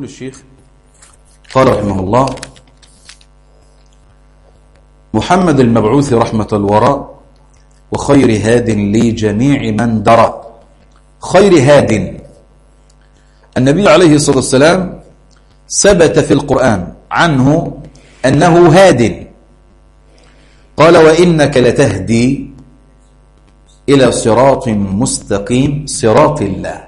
الشيخ قال رحمه الله محمد المبعوث رحمة الوراء وخير هاد لجميع من درى خير هاد النبي عليه الصلاة والسلام ثبت في القرآن عنه أنه هاد قال وإنك لتهدي إلى صراط مستقيم صراط الله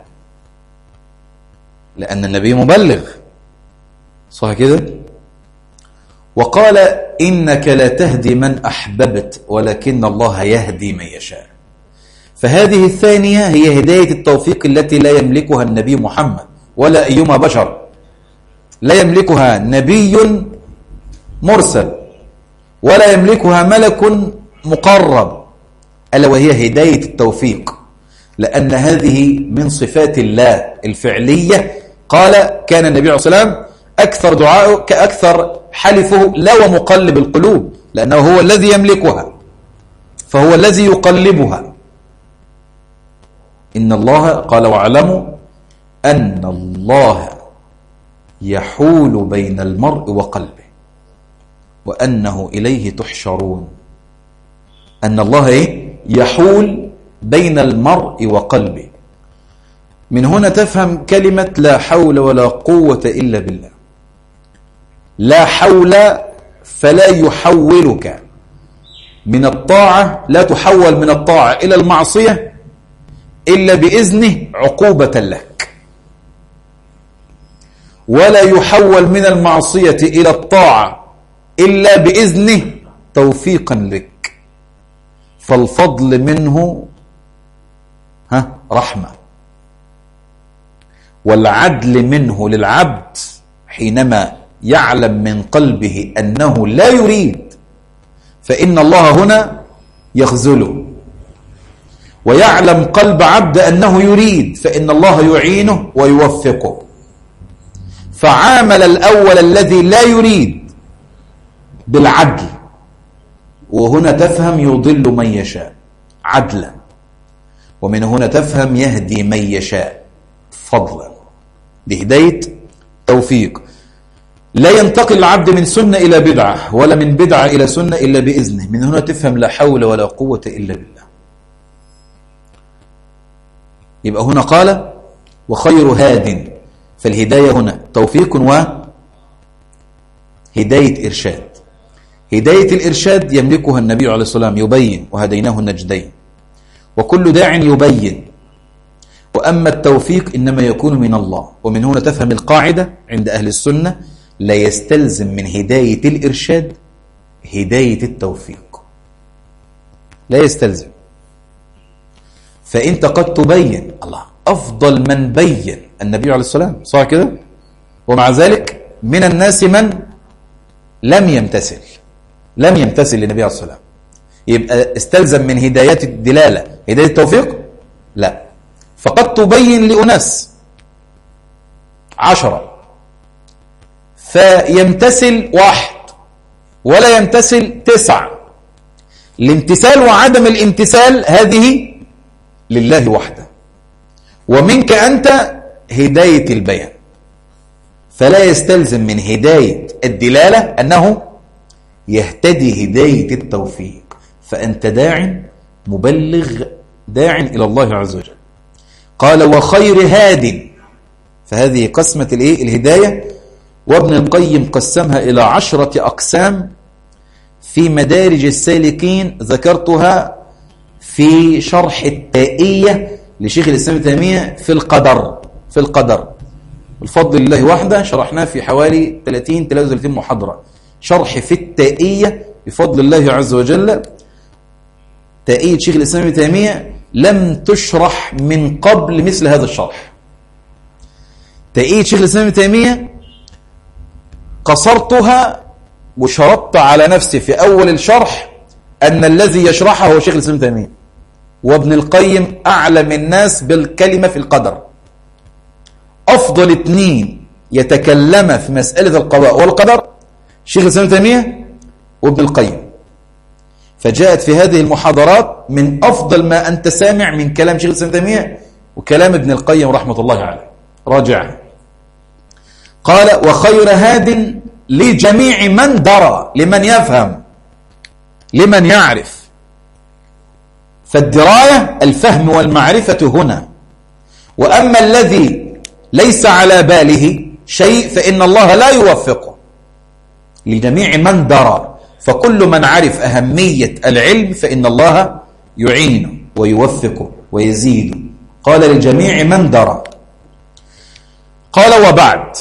لأن النبي مبلغ صح كده وقال إنك لا تهدي من أحببت ولكن الله يهدي من يشاء فهذه الثانية هي هداية التوفيق التي لا يملكها النبي محمد ولا أيما بشر لا يملكها نبي مرسل ولا يملكها ملك مقرب ألا وهي هداية التوفيق لأن هذه من صفات الله الفعلية قال كان النبي عليه الصلاة والسلام أكثر دعاءه كأكثر حلفه لا ومقلب القلوب لأنه هو الذي يملكها فهو الذي يقلبها إن الله قال واعلموا أن الله يحول بين المرء وقلبه وأنه إليه تحشرون أن الله إيه؟ يحول بين المرء وقلبه من هنا تفهم كلمة لا حول ولا قوة إلا بالله لا حول فلا يحولك من الطاعة لا تحول من الطاعة إلى المعصية إلا بإذنه عقوبة لك ولا يحول من المعصية إلى الطاعة إلا بإذنه توفيقا لك فالفضل منه ها رحمة والعدل منه للعبد حينما يعلم من قلبه أنه لا يريد فإن الله هنا يخذله ويعلم قلب عبد أنه يريد فإن الله يعينه ويوفقه فعامل الأول الذي لا يريد بالعدل وهنا تفهم يضل من يشاء عدلا ومن هنا تفهم يهدي من يشاء فضلا بهداية توفيق لا ينتقل العبد من سنة إلى بدعة ولا من بدعة إلى سنة إلا بإذنه من هنا تفهم لا حول ولا قوة إلا بالله يبقى هنا قال وخير هاد فالهداية هنا توفيق و هداية إرشاد هداية الإرشاد يملكها النبي عليه الصلاة والسلام يبين وهديناه النجدين وكل داع يبين وأما التوفيق إنما يكون من الله ومن هنا تفهم القاعدة عند أهل السنة لا يستلزم من هداية الإرشاد هداية التوفيق لا يستلزم فأنت قد تبين الله أفضل من بين النبي عليه السلام صح كده ومع ذلك من الناس من لم يمتثل لم يمتثل للنبي عليه السلام يبقى استلزم من هدايات الدلالة هداية التوفيق لا فقد تبين لأناس عشرة فيمتثل واحد ولا يمتثل تسعة الامتثال وعدم الامتثال هذه لله وحده ومنك أنت هداية البيان فلا يستلزم من هداية الدلالة أنه يهتدي هداية التوفيق فأنت داع مبلغ داع إلى الله عز وجل قال وخير هاد فهذه قسمة الايه الهداية وابن القيم قسمها إلى عشرة أقسام في مدارج السالكين ذكرتها في شرح التائية لشيخ الإسلام تيمية في القدر في القدر الفضل لله وحده شرحناه في حوالي 30 33 محاضرة شرح في التائية بفضل الله عز وجل تائية شيخ الإسلام تيمية لم تشرح من قبل مثل هذا الشرح تائية شيخ الإسلام تيمية قصرتها وشرطت على نفسي في أول الشرح أن الذي يشرحها هو شيخ الإسلام تيمية وابن القيم أعلم الناس بالكلمة في القدر أفضل اثنين يتكلم في مسألة القضاء والقدر شيخ الإسلام تيمية وابن القيم فجاءت في هذه المحاضرات من أفضل ما أنت سامع من كلام شيخ الإسلام تيمية وكلام ابن القيم رحمة الله عليه راجع قال وخير هاد لجميع من درى لمن يفهم لمن يعرف فالدراية الفهم والمعرفة هنا وأما الذي ليس على باله شيء فإن الله لا يوفقه لجميع من درى فكل من عرف أهمية العلم فإن الله يعينه ويوفقه ويزيده قال لجميع من درى قال وبعد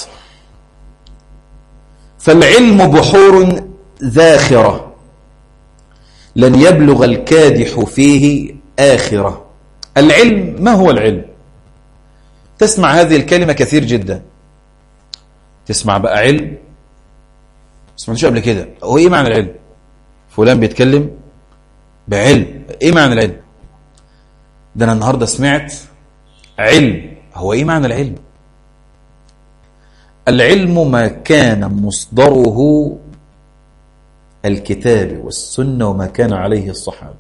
فالعلم بحور ذاخرة لن يبلغ الكادح فيه آخرة العلم ما هو العلم تسمع هذه الكلمة كثير جدا تسمع بقى علم سمعتش قبل كده هو ايه معنى العلم فلان بيتكلم بعلم ايه معنى العلم ده انا النهارده سمعت علم هو ايه معنى العلم العلم ما كان مصدره الكتاب والسنة وما كان عليه الصحابة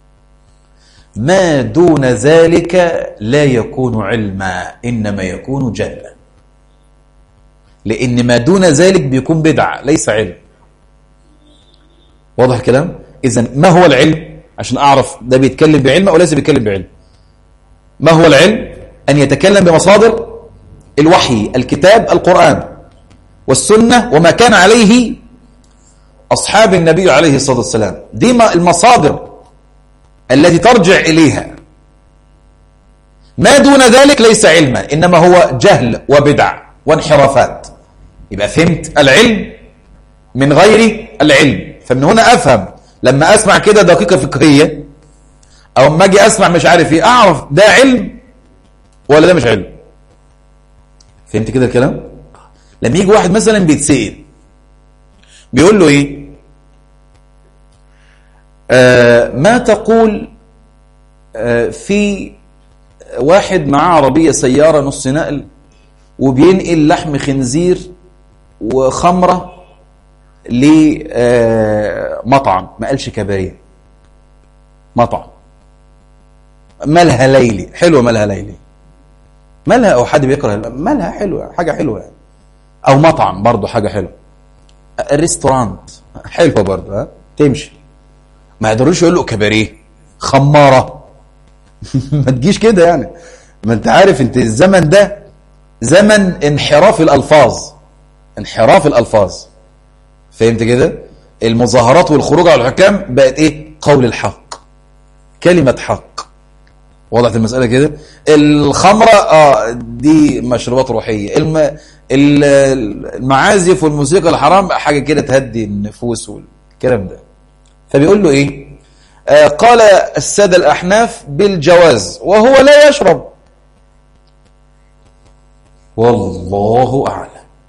ما دون ذلك لا يكون علما إنما يكون جهلا لأن ما دون ذلك بيكون بدعة ليس علم واضح الكلام إذا ما هو العلم عشان أعرف ده بيتكلم بعلم أو ليس بيتكلم بعلم ما هو العلم أن يتكلم بمصادر الوحي الكتاب القرآن والسنة وما كان عليه أصحاب النبي عليه الصلاة والسلام دي المصادر التي ترجع إليها ما دون ذلك ليس علما إنما هو جهل وبدع وانحرافات يبقى فهمت العلم من غير العلم فمن هنا أفهم لما أسمع كده دقيقة فقهية أو ما أجي أسمع مش عارف إيه أعرف ده علم ولا ده مش علم فهمت كده الكلام لما يجي واحد مثلا بيتسأل بيقول له إيه آه ما تقول آه في واحد معاه عربية سيارة نص نقل وبينقل لحم خنزير وخمرة لمطعم ما قالش كباريه مطعم مالها ليلي حلوة مالها ليلي مالها أو حد بيكره مالها حلوة حاجة حلوة يعني. أو مطعم برضو حاجة حلوة ريستورانت حلوة برضو ها تمشي ما يقدروش يقول له كباريه خمارة ما تجيش كده يعني ما انت عارف انت الزمن ده زمن انحراف الألفاظ انحراف الألفاظ فهمت كده المظاهرات والخروج على الحكام بقت ايه قول الحق كلمة حق وضعت المسألة كده الخمرة اه دي مشروبات روحية الم... المعازف والموسيقى الحرام حاجة كده تهدي النفوس والكلام ده فبيقول له ايه آه قال السادة الأحناف بالجواز وهو لا يشرب والله أعلم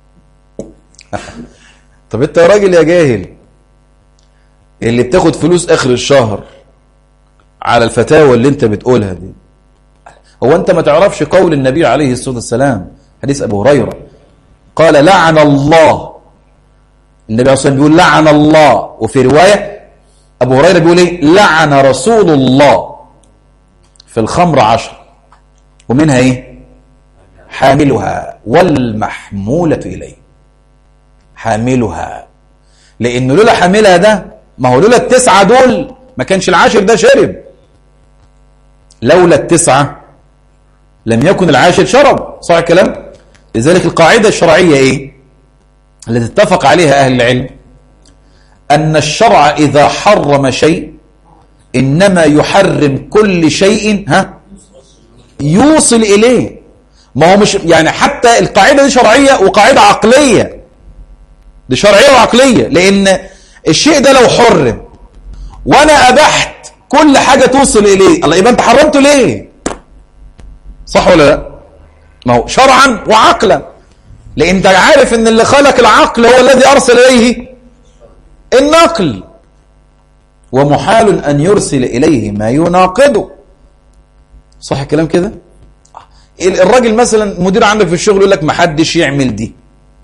طب انت يا راجل يا جاهل اللي بتاخد فلوس اخر الشهر على الفتاوى اللي انت بتقولها دي هو انت ما تعرفش قول النبي عليه الصلاة والسلام حديث ابو هريرة قال لعن الله النبي عليه الصلاة بيقول لعن الله وفي رواية ابو هريرة بيقول ايه لعن رسول الله في الخمر عشر ومنها ايه حاملها والمحمولة إليه حاملها لأنه لولا حاملها ده ما هو لولا التسعة دول ما كانش العاشر ده شرب لولا التسعة لم يكن العاشر شرب صح الكلام لذلك القاعدة الشرعية إيه التي اتفق عليها أهل العلم أن الشرع إذا حرم شيء إنما يحرم كل شيء ها يوصل إليه ما هو مش يعني حتى القاعدة دي شرعية وقاعدة عقلية دي شرعية وعقلية لأن الشيء ده لو حرم وأنا أبحت كل حاجة توصل إليه الله يبقى أنت حرمته ليه صح ولا لا ما هو شرعا وعقلا لأن أنت عارف أن اللي خلق العقل هو الذي أرسل إليه النقل ومحال أن يرسل إليه ما يناقضه صح الكلام كده الراجل مثلا مدير عندك في الشغل يقول لك ما حدش يعمل دي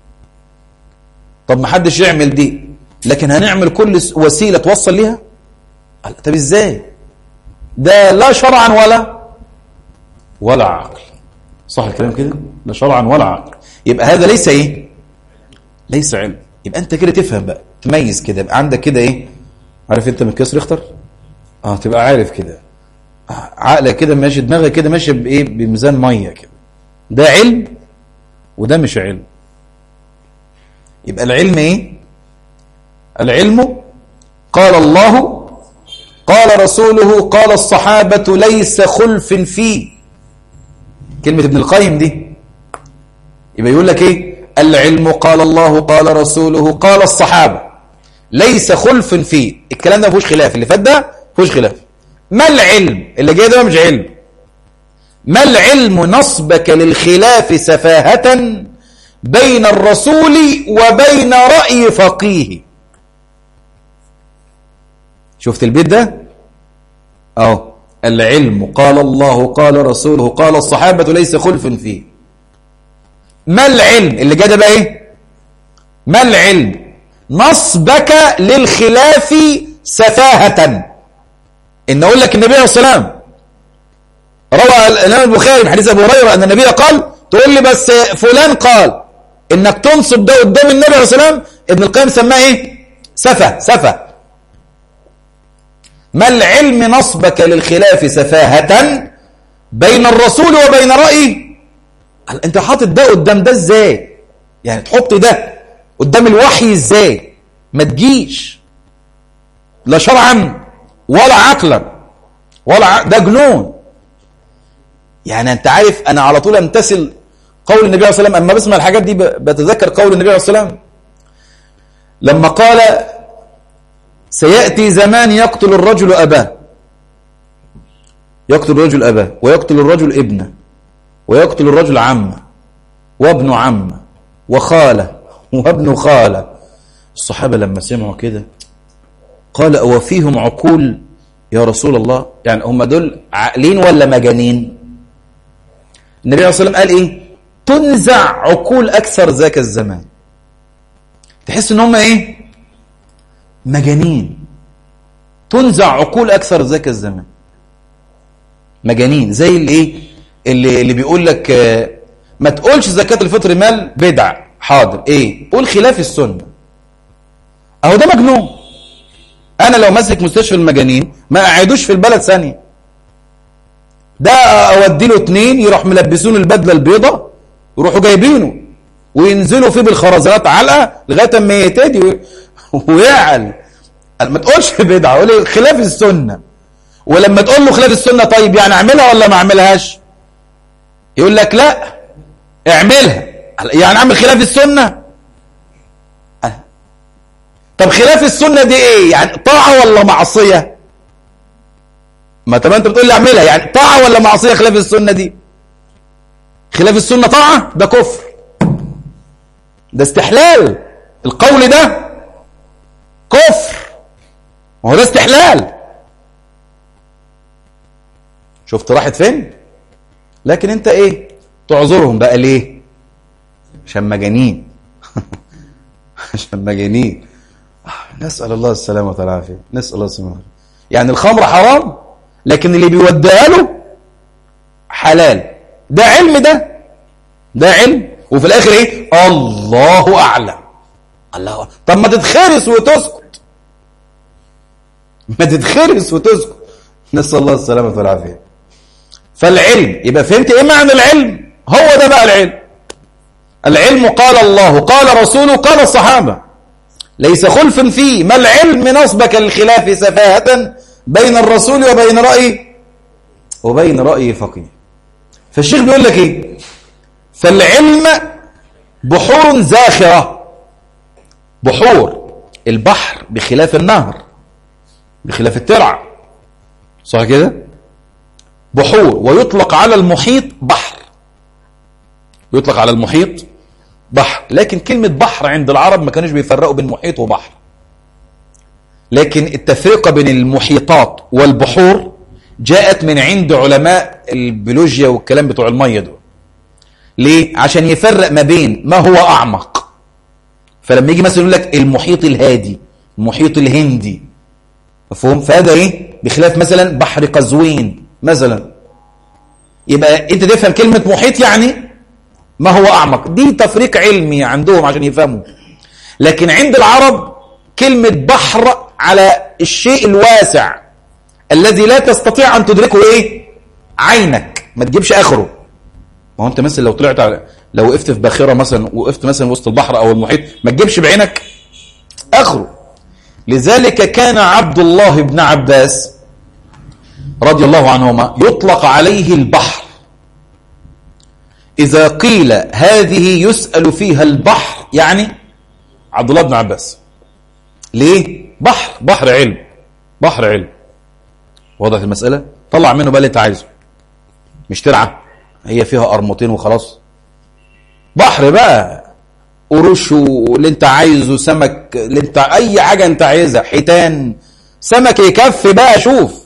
طب ما حدش يعمل دي لكن هنعمل كل وسيلة توصل ليها طب ازاي ده لا شرعا ولا ولا عقل صح الكلام كده لا شرعا ولا عقل يبقى هذا ليس ايه ليس علم يبقى انت كده تفهم بقى تميز كده يبقى عندك كده ايه عارف انت من كسر يختر اه تبقى عارف كده آه، عقلك كده ماشي دماغك كده ماشي بايه بميزان ميه كده ده علم وده مش علم يبقى العلم ايه العلم قال الله قال رسوله قال الصحابة ليس خلف فيه كلمة ابن القيم دي يبقى يقول لك ايه العلم قال الله قال رسوله قال الصحابة ليس خلف فيه الكلام ده ما فيهوش خلاف اللي فات ده ما فيهوش خلاف ما العلم اللي جاي ده مش علم ما العلم نصبك للخلاف سفاهة بين الرسول وبين رأي فقيه شفت البيت ده اهو العلم قال الله قال رسوله قال الصحابة ليس خلف فيه ما العلم اللي جاء ده بقى ايه ما العلم نصبك للخلاف سفاهة ان اقول لك النبي عليه السلام روى الامام البخاري من حديث ابو هريره ان النبي قال تقول لي بس فلان قال انك تنصب ده قدام النبي عليه السلام ابن القيم سماه ايه سفه سفه ما العلم نصبك للخلاف سفاهة بين الرسول وبين رأيه انت حاطط ده قدام ده ازاي يعني تحط ده قدام الوحي ازاي ما تجيش لا شرعا ولا عقلا ولا ع... ده جنون يعني انت عارف انا على طول امتثل قول النبي عليه الصلاه والسلام اما بسمع الحاجات دي بتذكر قول النبي عليه الصلاه والسلام لما قال سيأتي زمان يقتل الرجل أباه يقتل الرجل أباه ويقتل الرجل ابنه ويقتل الرجل عمه وابن عمه وخاله وابن خاله الصحابة لما سمعوا كده قال أو فيهم عقول يا رسول الله يعني هم دول عاقلين ولا مجانين النبي عليه الصلاة والسلام قال إيه تنزع عقول أكثر ذاك الزمان تحس ان هم ايه مجانين تنزع عقول اكثر ذاك الزمان مجانين زي اللي ايه اللي, اللي بيقول لك آه، ما تقولش زكاة الفطر مال بدع حاضر ايه قول خلاف السنة اهو ده مجنون انا لو ماسك مستشفى المجانين ما اقعدوش في البلد ثانيه ده اودي له اتنين يروح ملبسونه البدله البيضة يروحوا جايبينه وينزلوا فيه بالخرزانات علقه لغايه اما يهتدي ويعل ما تقولش بدعه قول خلاف السنه ولما تقول له خلاف السنه طيب يعني اعملها ولا ما اعملهاش يقول لك لا اعملها يعني اعمل خلاف السنه طب خلاف السنه دي ايه يعني طاعه ولا معصيه ما طب انت بتقول لي اعملها يعني طاعه ولا معصيه خلاف السنه دي خلاف السنه طاعه ده كفر ده استحلال القول ده كفر ما هو ده استحلال شفت راحت فين لكن انت ايه تعذرهم بقى ليه عشان مجانين عشان مجانين نسأل الله السلامة والعافية نسأل الله السلامة يعني الخمر حرام لكن اللي بيوديها له حلال ده علم ده ده علم وفي الاخر ايه الله اعلم الله طب ما تتخرس وتسكت ما تتخرس وتسكت نسال الله السلامه والعافيه فالعلم يبقى فهمت ايه معنى العلم هو ده بقى العلم العلم قال الله قال رسوله قال الصحابه ليس خلف فيه ما العلم نصبك الخلاف سفاهه بين الرسول وبين راي وبين راي فقيه فالشيخ بيقول لك ايه فالعلم بحور زاخرة بحور البحر بخلاف النهر بخلاف الترع صح كده بحور ويطلق على المحيط بحر يطلق على المحيط بحر لكن كلمة بحر عند العرب ما كانوش بيفرقوا بين محيط وبحر لكن التفرقة بين المحيطات والبحور جاءت من عند علماء البيولوجيا والكلام بتوع المية دول ليه؟ عشان يفرق ما بين ما هو أعمق فلما يجي مثلا يقول لك المحيط الهادي المحيط الهندي مفهوم؟ فهذا ايه؟ بخلاف مثلا بحر قزوين مثلا يبقى انت تفهم كلمة محيط يعني ما هو أعمق دي تفريق علمي عندهم عشان يفهموا لكن عند العرب كلمة بحر على الشيء الواسع الذي لا تستطيع أن تدركه إيه عينك ما تجيبش آخره ما هو أنت مثلا لو طلعت على لو وقفت في باخرة مثلا وقفت مثلا وسط البحر أو المحيط ما تجيبش بعينك آخره لذلك كان عبد الله بن عباس رضي الله عنهما يطلق عليه البحر إذا قيل هذه يسأل فيها البحر يعني عبد الله بن عباس ليه بحر بحر علم بحر علم واضح المسألة طلع منه بقى اللي انت عايزه مش ترعى هي فيها قرمطين وخلاص بحر بقى قروش اللي انت عايزه سمك اللي انت اي حاجة انت عايزها حيتان سمك يكفي بقى شوف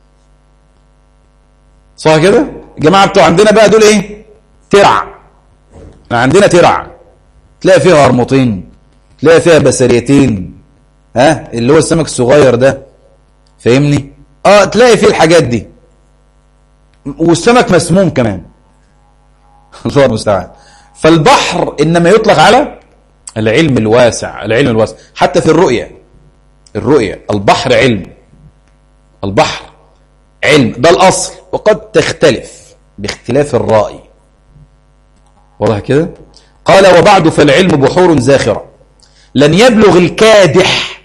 صح كده الجماعة بتوع عندنا بقى دول ايه ترع عندنا ترع تلاقي فيها قرمطين تلاقي فيها بسريتين ها اللي هو السمك الصغير ده فاهمني اه تلاقي فيه الحاجات دي والسمك مسموم كمان الله المستعان فالبحر انما يطلق على العلم الواسع العلم الواسع حتى في الرؤية الرؤية البحر علم البحر علم ده الأصل وقد تختلف باختلاف الرأي واضح كده قال وبعد فالعلم بحور زاخرة لن يبلغ الكادح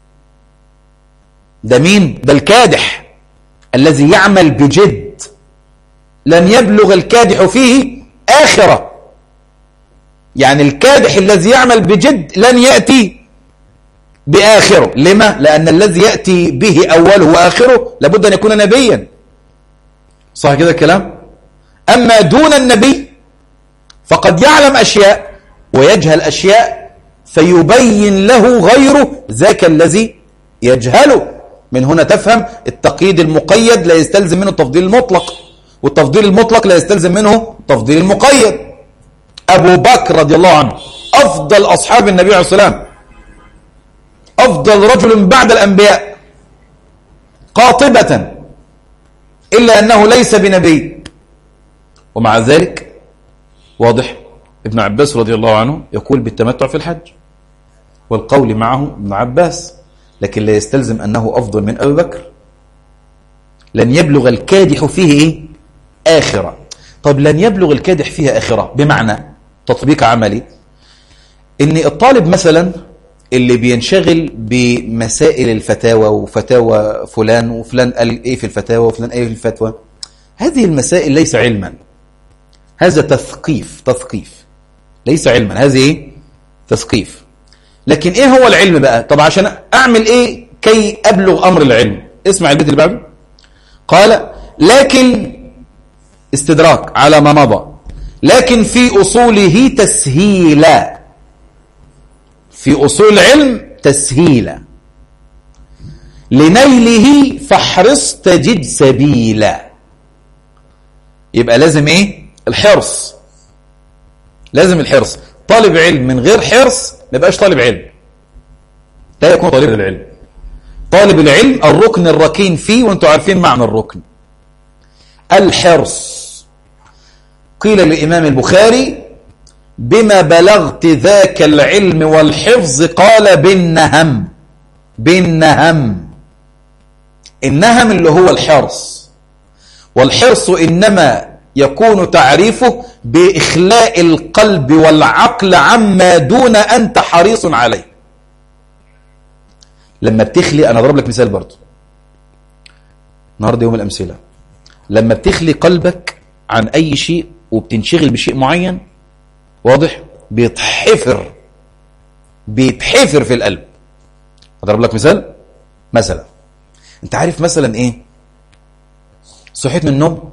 ده مين ده الكادح الذي يعمل بجد لن يبلغ الكادح فيه آخرة يعني الكادح الذي يعمل بجد لن يأتي بآخره لما؟ لأن الذي يأتي به أوله وآخره لابد أن يكون نبيا صح كده الكلام؟ أما دون النبي فقد يعلم أشياء ويجهل أشياء فيبين له غيره ذاك الذي يجهله من هنا تفهم التقييد المقيد لا يستلزم منه التفضيل المطلق والتفضيل المطلق لا يستلزم منه التفضيل المقيد أبو بكر رضي الله عنه أفضل أصحاب النبي عليه الصلاة والسلام أفضل رجل بعد الأنبياء قاطبة إلا أنه ليس بنبي ومع ذلك واضح ابن عباس رضي الله عنه يقول بالتمتع في الحج والقول معه ابن عباس لكن لا يستلزم أنه أفضل من أبي بكر لن يبلغ الكادح فيه إيه؟ آخرة طب لن يبلغ الكادح فيها آخرة بمعنى تطبيق عملي ان الطالب مثلا اللي بينشغل بمسائل الفتاوى وفتاوى فلان وفلان قال ايه في الفتاوى وفلان ايه في الفتوى هذه المسائل ليس علما هذا تثقيف تثقيف ليس علما هذه ايه تثقيف لكن ايه هو العلم بقى طب عشان اعمل ايه كي ابلغ امر العلم اسمع البيت اللي بعده قال لكن استدراك على ما مضى لكن في أصوله تسهيلا في أصول العلم تسهيلا لنيله فاحرص تجد سبيلا يبقى لازم ايه الحرص لازم الحرص طالب علم من غير حرص ما يبقاش طالب علم لا يكون طالب العلم طالب العلم الركن الركين فيه وانتم عارفين معنى الركن الحرص قيل للإمام البخاري بما بلغت ذاك العلم والحفظ قال بالنهم بالنهم النهم اللي هو الحرص والحرص إنما يكون تعريفه بإخلاء القلب والعقل عما دون أنت حريص عليه لما بتخلي أنا أضرب لك مثال برضو النهارده يوم الأمثلة لما بتخلي قلبك عن أي شيء وبتنشغل بشيء معين واضح بيتحفر بيتحفر في القلب اضرب لك مثال مثلا انت عارف مثلا ايه صحيت من النوم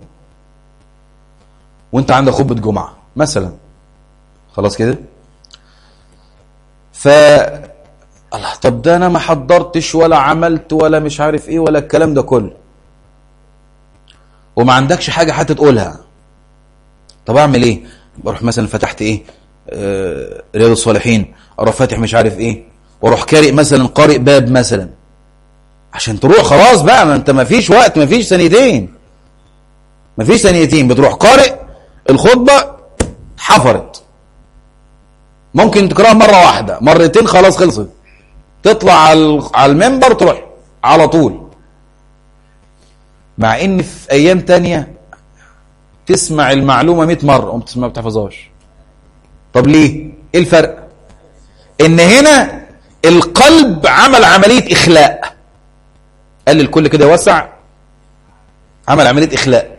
وانت عندك خطبه جمعه مثلا خلاص كده ف الله طب ده انا ما حضرتش ولا عملت ولا مش عارف ايه ولا الكلام ده كله وما عندكش حاجه حتى تقولها طب اعمل ايه بروح مثلا فتحت ايه آه رياض الصالحين اروح فاتح مش عارف ايه واروح قارئ مثلا قارئ باب مثلا عشان تروح خلاص بقى ما انت ما فيش وقت ما فيش ثانيتين ما فيش ثانيتين بتروح قارئ الخطبه حفرت ممكن تقراها مرة واحدة مرتين خلاص خلصت تطلع على المنبر تروح على طول مع ان في ايام تانية تسمع المعلومة 100 مرة وما ما بتحفظهاش طب ليه ايه الفرق ان هنا القلب عمل عملية اخلاء قال الكل كده وسع عمل عملية اخلاء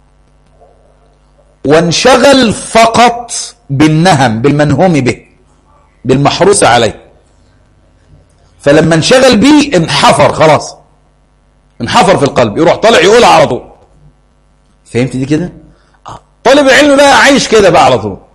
وانشغل فقط بالنهم بالمنهوم به بالمحروس عليه فلما انشغل بيه انحفر خلاص انحفر في القلب يروح طالع يقولها على طول فهمت دي كده طالب العلم بقى عايش كده بقى على طول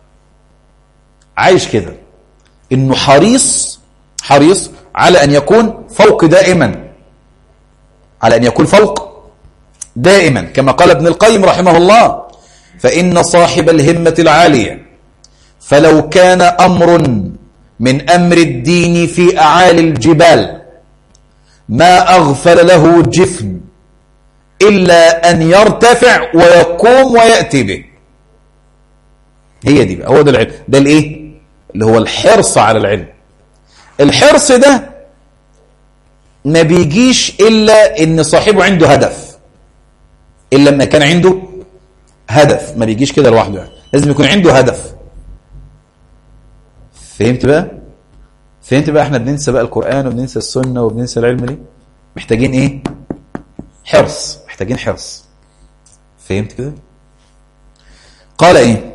عايش كده انه حريص حريص على ان يكون فوق دائما على ان يكون فوق دائما كما قال ابن القيم رحمه الله فإن صاحب الهمة العالية فلو كان أمر من أمر الدين في أعالي الجبال ما أغفل له جفن إلا أن يرتفع ويقوم ويأتي به هي دي بقى هو ده العلم ده الإيه اللي هو الحرص على العلم الحرص ده ما بيجيش إلا إن صاحبه عنده هدف إلا لما كان عنده هدف ما بيجيش كده لوحده يعني. لازم يكون عنده هدف فهمت بقى فهمت بقى احنا بننسى بقى القرآن وبننسى السنة وبننسى العلم ليه محتاجين ايه حرص محتاجين حرص فهمت كده قال ايه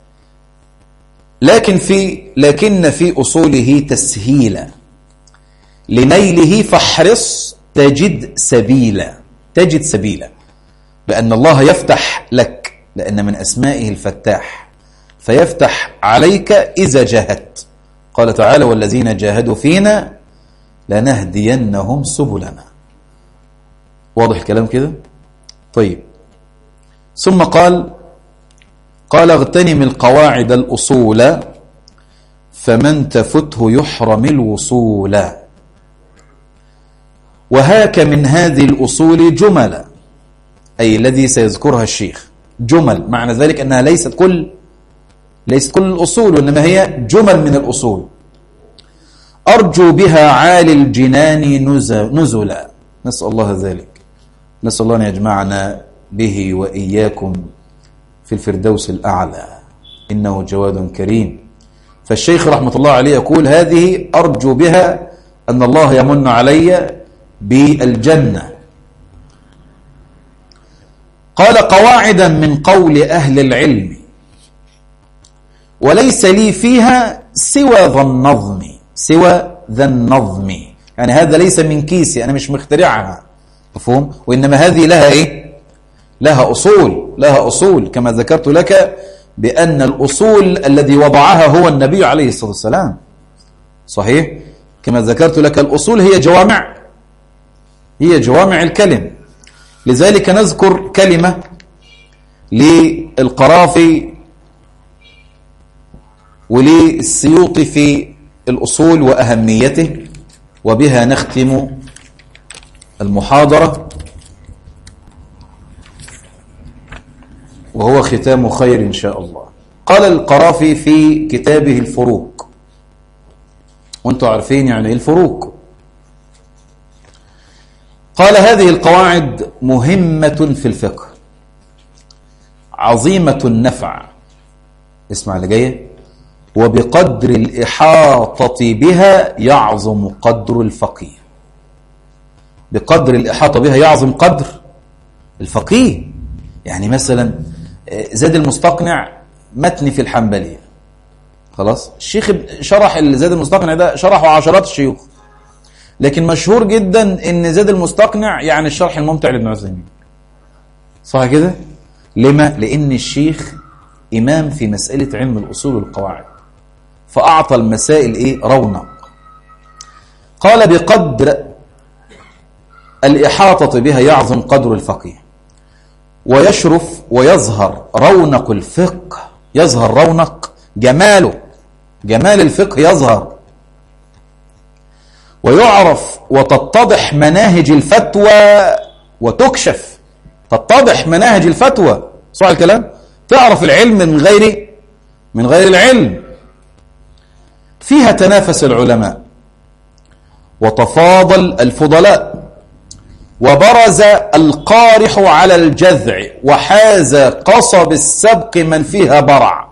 لكن في لكن في أصوله تسهيلا لنيله فاحرص تجد سبيلا تجد سبيلا بأن الله يفتح لك لأن من أسمائه الفتاح فيفتح عليك إذا جاهدت قال تعالى والذين جاهدوا فينا لنهدينهم سبلنا واضح الكلام كده طيب ثم قال قال اغتنم القواعد الأصول فمن تفته يحرم الوصول وهاك من هذه الأصول جملا أي الذي سيذكرها الشيخ جمل معنى ذلك أنها ليست كل ليست كل الأصول وإنما هي جمل من الأصول أرجو بها عالي الجنان نزلا نسأل الله ذلك نسأل الله أن يجمعنا به وإياكم في الفردوس الأعلى إنه جواد كريم فالشيخ رحمة الله عليه يقول هذه أرجو بها أن الله يمن علي بالجنة قال قواعدا من قول أهل العلم وليس لي فيها سوى ذا النظم سوى ذا النظم يعني هذا ليس من كيسي أنا مش مخترعها مفهوم وإنما هذه لها إيه لها أصول لها أصول كما ذكرت لك بأن الأصول الذي وضعها هو النبي عليه الصلاة والسلام صحيح كما ذكرت لك الأصول هي جوامع هي جوامع الكلم لذلك نذكر كلمة للقرافي وللسيوطي في الأصول وأهميته وبها نختم المحاضرة وهو ختام خير إن شاء الله قال القرافي في كتابه الفروق وانتم عارفين يعني ايه الفروق قال هذه القواعد مهمة في الفقه عظيمة النفع اسمع اللي جايه وبقدر الإحاطة بها يعظم قدر الفقيه بقدر الإحاطة بها يعظم قدر الفقيه يعني مثلا زاد المستقنع متن في الحنبلية خلاص الشيخ شرح زاد المستقنع ده شرحه عشرات الشيوخ لكن مشهور جدا ان زاد المستقنع يعني الشرح الممتع لابن عثيمين صح كده لما لان الشيخ امام في مسألة علم الاصول والقواعد فاعطى المسائل ايه رونق قال بقدر الإحاطة بها يعظم قدر الفقيه ويشرف ويظهر رونق الفقه يظهر رونق جماله جمال الفقه يظهر ويعرف وتتضح مناهج الفتوى وتكشف تتضح مناهج الفتوى صح الكلام تعرف العلم من غير من غير العلم فيها تنافس العلماء وتفاضل الفضلاء وبرز القارح على الجذع وحاز قصب السبق من فيها برع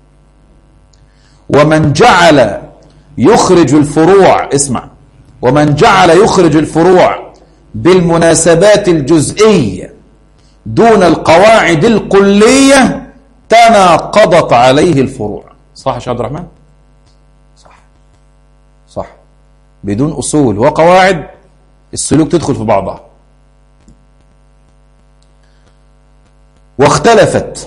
ومن جعل يخرج الفروع اسمع ومن جعل يخرج الفروع بالمناسبات الجزئية دون القواعد الكلية تناقضت عليه الفروع صح يا عبد الرحمن صح صح بدون أصول وقواعد السلوك تدخل في بعضها واختلفت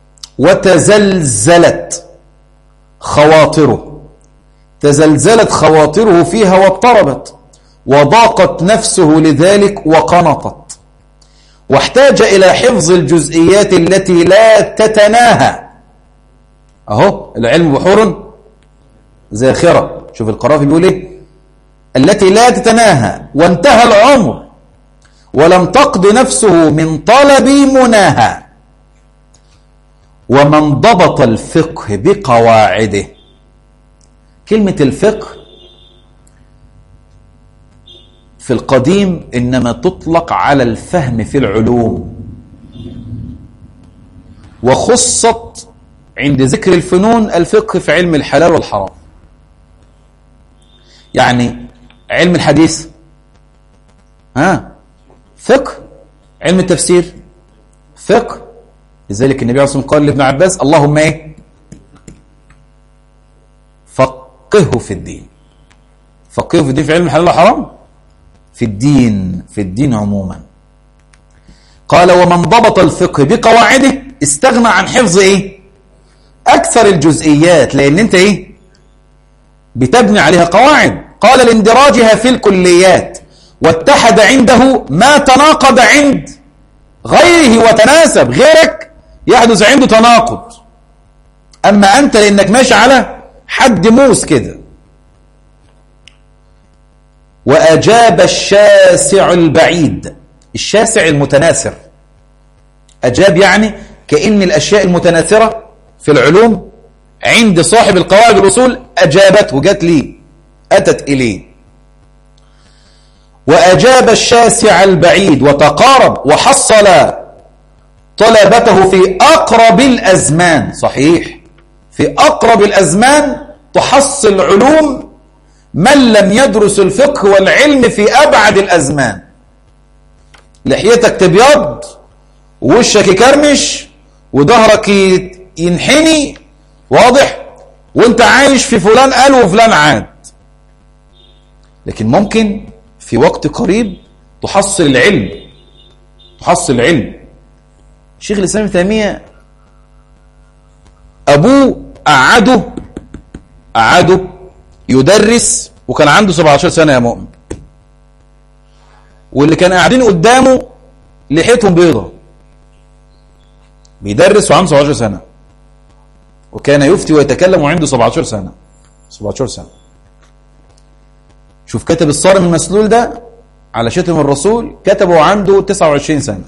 وتزلزلت خواطره تزلزلت خواطره فيها واضطربت وضاقت نفسه لذلك وقنطت واحتاج إلى حفظ الجزئيات التي لا تتناهى أهو العلم بحور زاخرة شوف القرافي بيقول إيه التي لا تتناهى وانتهى العمر ولم تقض نفسه من طلب مناهى ومن ضبط الفقه بقواعده كلمة الفقه في القديم إنما تطلق على الفهم في العلوم وخصت عند ذكر الفنون الفقه في علم الحلال والحرام يعني علم الحديث ها فقه علم التفسير فقه لذلك النبي عليه الصلاة والسلام قال لابن عباس اللهم ايه فقهه في الدين فقهه في الدين في علم الحلال والحرام في الدين في الدين عموما قال ومن ضبط الفقه بقواعده استغنى عن حفظ ايه اكثر الجزئيات لان انت ايه بتبني عليها قواعد قال لاندراجها في الكليات واتحد عنده ما تناقض عند غيره وتناسب غيرك يحدث عنده تناقض أما أنت لأنك ماشي على حد موس كده وأجاب الشاسع البعيد الشاسع المتناثر أجاب يعني كأن الأشياء المتناثرة في العلوم عند صاحب القواعد الأصول أجابته جت لي أتت إليه وأجاب الشاسع البعيد وتقارب وحصل طلبته في أقرب الأزمان صحيح في أقرب الأزمان تحصل علوم من لم يدرس الفقه والعلم في أبعد الأزمان لحيتك تبيض ووشك يكرمش وظهرك ينحني واضح وانت عايش في فلان قال وفلان عاد لكن ممكن في وقت قريب تحصل العلم تحصل العلم شيخ الإسلام ابن تيمية أبوه قعده قعده يدرس وكان عنده 17 سنة يا مؤمن واللي كان قاعدين قدامه لحيتهم بيضة بيدرس وعنده 17 سنة وكان يفتي ويتكلم وعنده 17 سنة 17 سنة شوف كتب الصارم المسلول ده على شتم الرسول كتبه عنده 29 سنة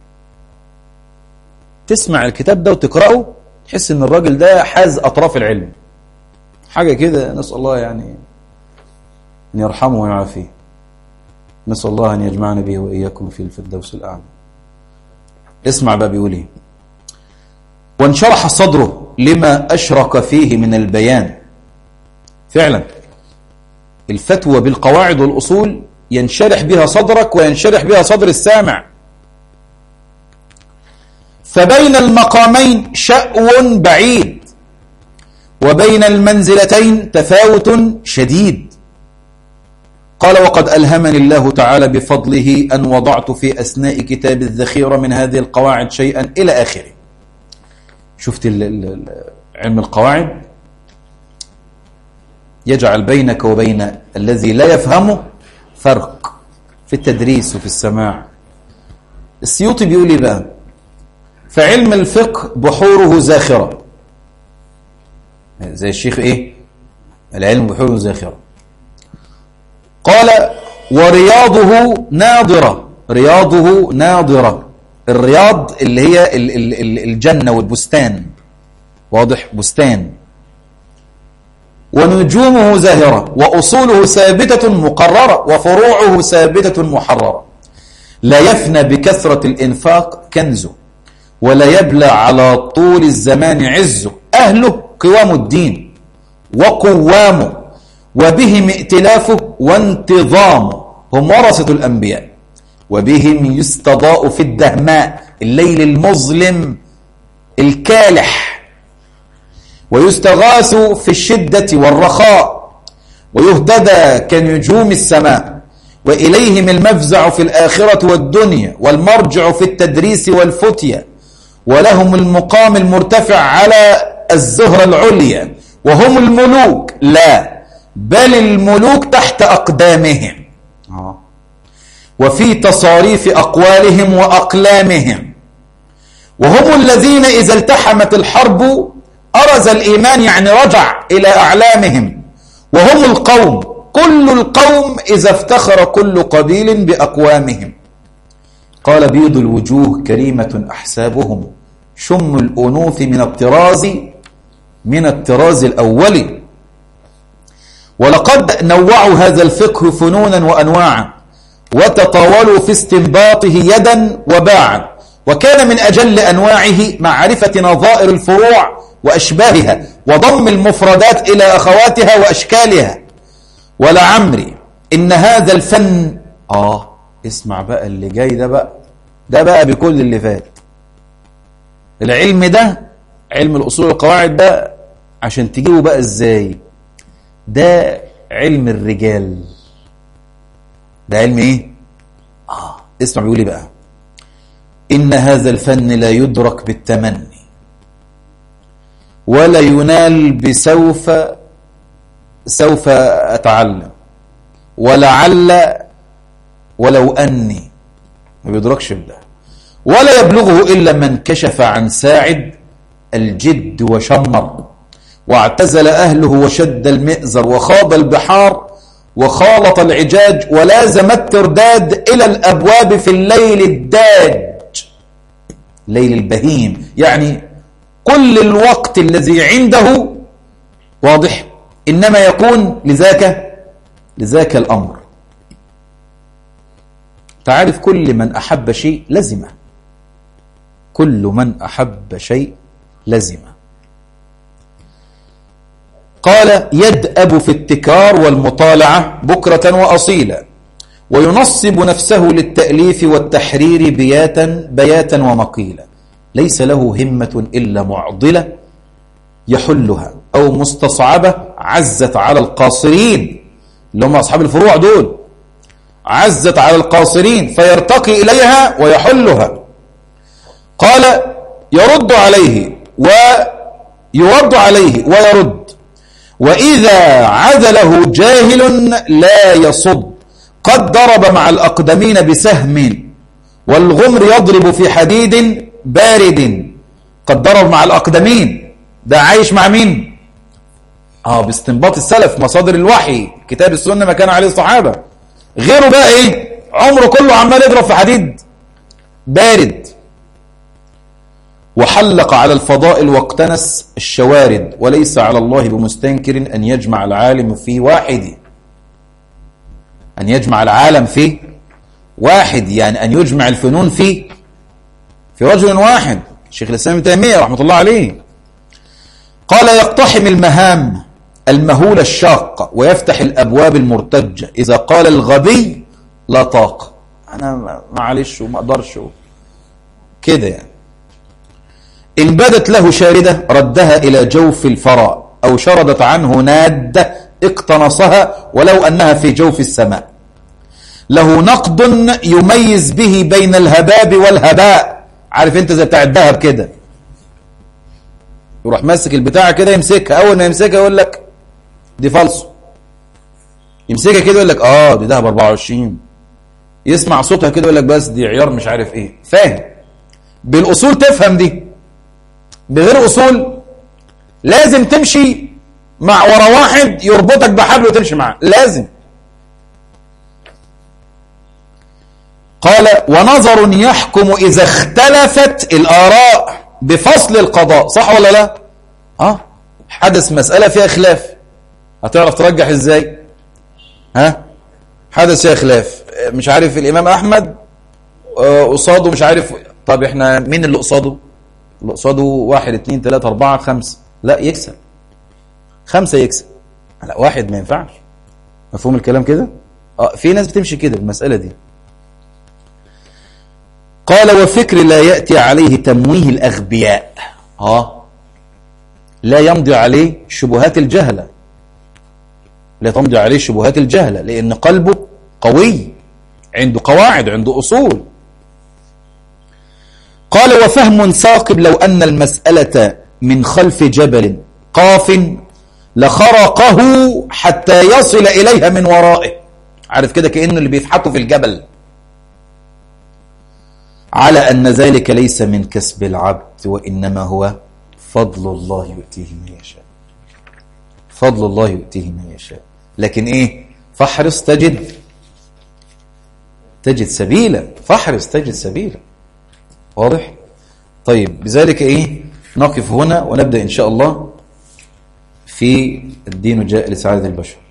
تسمع الكتاب ده وتقرأه تحس ان الراجل ده حاز أطراف العلم حاجة كده نسأل الله يعني أن يرحمه ويعافيه نسأل الله أن يجمعنا به وإياكم في الفردوس الأعلى اسمع بقى بيقول ايه وانشرح صدره لما أشرك فيه من البيان فعلا الفتوى بالقواعد والأصول ينشرح بها صدرك وينشرح بها صدر السامع فبين المقامين شأو بعيد وبين المنزلتين تفاوت شديد قال وقد ألهمني الله تعالى بفضله أن وضعت في أثناء كتاب الذخيرة من هذه القواعد شيئا إلى آخره شفت علم القواعد يجعل بينك وبين الذي لا يفهمه فرق في التدريس وفي السماع السيوطي بيقول لي بقى فعلم الفقه بحوره زاخرة زي الشيخ ايه العلم بحوره زاخرة قال ورياضه ناظرة رياضه ناظرة الرياض اللي هي ال ال الجنة والبستان واضح بستان ونجومه زاهرة وأصوله ثابتة مقررة وفروعه ثابتة محررة لا يفنى بكثرة الإنفاق كنزه ولا يبلى على طول الزمان عزه أهله قوام الدين وقوامه وبهم ائتلافه وانتظامه هم ورثة الأنبياء وبهم يستضاء في الدهماء الليل المظلم الكالح ويستغاث في الشدة والرخاء ويهتدى كنجوم السماء وإليهم المفزع في الآخرة والدنيا والمرجع في التدريس والفتية ولهم المقام المرتفع على الزهرة العليا وهم الملوك لا بل الملوك تحت أقدامهم وفي تصاريف أقوالهم وأقلامهم وهم الذين إذا التحمت الحرب أرز الإيمان يعني رجع إلى أعلامهم وهم القوم كل القوم إذا افتخر كل قبيل بأقوامهم قال بيض الوجوه كريمة أحسابهم شم الأنوف من الطراز من الطراز الأول ولقد نوعوا هذا الفقه فنونا وأنواعا وتطاولوا في استنباطه يدا وباعا وكان من أجل أنواعه معرفة نظائر الفروع وأشباهها وضم المفردات إلى أخواتها وأشكالها ولعمري إن هذا الفن آه اسمع بقى اللي جاي ده بقى ده بقى بكل اللي فات العلم ده علم الأصول والقواعد ده عشان تجيبه بقى إزاي ده علم الرجال ده علم إيه آه اسمع بيقول لي بقى إن هذا الفن لا يدرك بالتمني ولا ينال بسوف سوف أتعلم ولعل ولو أني ما بيدركش بده ولا يبلغه إلا من كشف عن ساعد الجد وشمر واعتزل أهله وشد المئزر وخاض البحار وخالط العجاج ولازم الترداد إلى الأبواب في الليل الداج ليل البهيم يعني كل الوقت الذي عنده واضح إنما يكون لذاك لذاك الأمر تعرف كل من أحب شيء لزمه كل من أحب شيء لزمه قال يدأب في التكرار والمطالعة بكرة وأصيلا وينصب نفسه للتأليف والتحرير بياتا بياتا ومقيلا ليس له همة إلا معضلة يحلها أو مستصعبة عزت على القاصرين اللي هم أصحاب الفروع دول عزت على القاصرين فيرتقي إليها ويحلها قال يرد عليه ويرد عليه ويرد وإذا عذله جاهل لا يصد قد ضرب مع الأقدمين بسهم والغمر يضرب في حديد بارد قد ضرب مع الأقدمين ده عايش مع مين اه باستنباط السلف مصادر الوحي كتاب السنة ما كان عليه الصحابة غيره بقى ايه عمره كله عمال يضرب في حديد بارد وحلق على الفضائل واقتنس الشوارد وليس على الله بمستنكر أن يجمع العالم في واحد أن يجمع العالم في واحد يعني أن يجمع الفنون في في رجل واحد شيخ الإسلام تيمية رحمة الله عليه قال يقتحم المهام المهولة الشاقة ويفتح الأبواب المرتجة إذا قال الغبي لا طاقة أنا معلش وما أقدرش كده يعني إن بدت له شاردة ردها إلى جوف الفراء أو شردت عنه نادة اقتنصها ولو أنها في جوف السماء له نقد يميز به بين الهباب والهباء عارف انت زي بتاع الذهب كده يروح ماسك البتاع كده يمسكها اول ما يمسكها يقول لك دي فالصو يمسكها كده يقول لك اه دي ذهب 24 يسمع صوتها كده يقول لك بس دي عيار مش عارف ايه فاهم بالاصول تفهم دي بغير اصول لازم تمشي مع ورا واحد يربطك بحبل وتمشي معاه لازم قال ونظر يحكم إذا اختلفت الآراء بفصل القضاء صح ولا لا آه حدث مسألة فيها خلاف هتعرف ترجح ازاي ها حدث فيها خلاف مش عارف الامام احمد آه، قصاده مش عارف طب احنا مين اللي قصاده اللي قصاده واحد اتنين تلاتة اربعة خمسة لا يكسب خمسة يكسب لا واحد ما ينفعش مفهوم الكلام كده اه في ناس بتمشي كده بالمسألة دي قال وفكر لا يأتي عليه تمويه الأغبياء اه لا يمضي عليه شبهات الجهلة لا تمضي عليه شبهات الجهلة لأن قلبه قوي عنده قواعد عنده أصول قال وفهم ثاقب لو أن المسألة من خلف جبل قاف لخرقه حتى يصل إليها من ورائه عارف كده كأنه اللي بيفحطوا في الجبل على أن ذلك ليس من كسب العبد وإنما هو فضل الله يؤتيه من يشاء فضل الله يؤتيه من يشاء لكن إيه فاحرص تجد تجد سبيلا فاحرص تجد سبيلا واضح طيب بذلك إيه نقف هنا ونبدأ إن شاء الله في الدين جاء لسعادة البشر